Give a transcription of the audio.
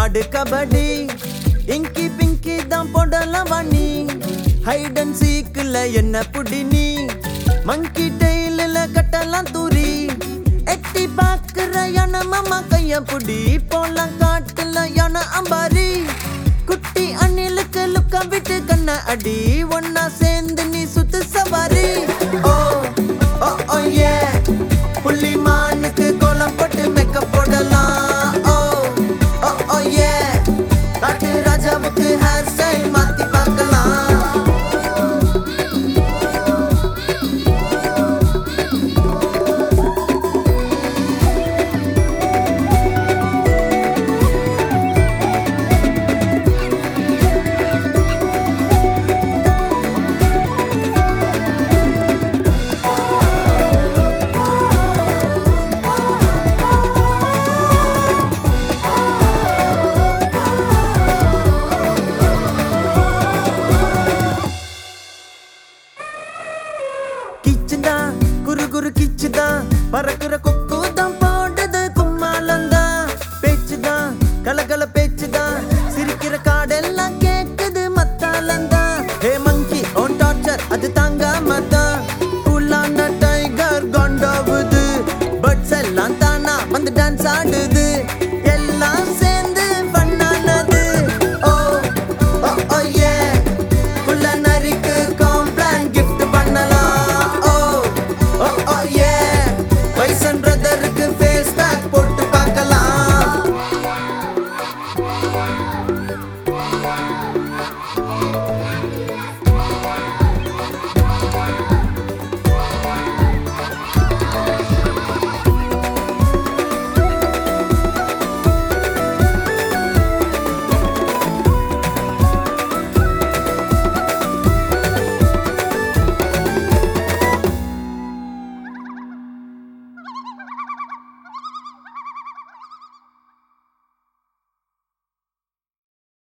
ஆடு கபடி இங்கி பிங்கி தான் போடலாம் வாணி ஹைட் அண்ட் சீக்குல என்ன புடி நீ மங்கி டெய்லில் கட்டலாம் தூரி எட்டி பாக்குற யானை மாமா கைய புடி போலாம் காட்டுல யானை அம்பாரி குட்டி அணிலுக்கு லுக்க விட்டு கண்ண அடி ஒன்னா சேர்ந்து நீ சுத்து சவாரி ஓ ஓ ஓ ஏ புள்ளி மானுக்கு கோலம் போட்டு மேக்கப் போடலாம் ஓ ஓ ஓ ஏ காட்டு ராஜாவுக்கு ஹேர் ஸ்டைல் மாத்தி பார்க்கலாம் கிச்சுதா குரு குரு கிச்சுதா பறக்குற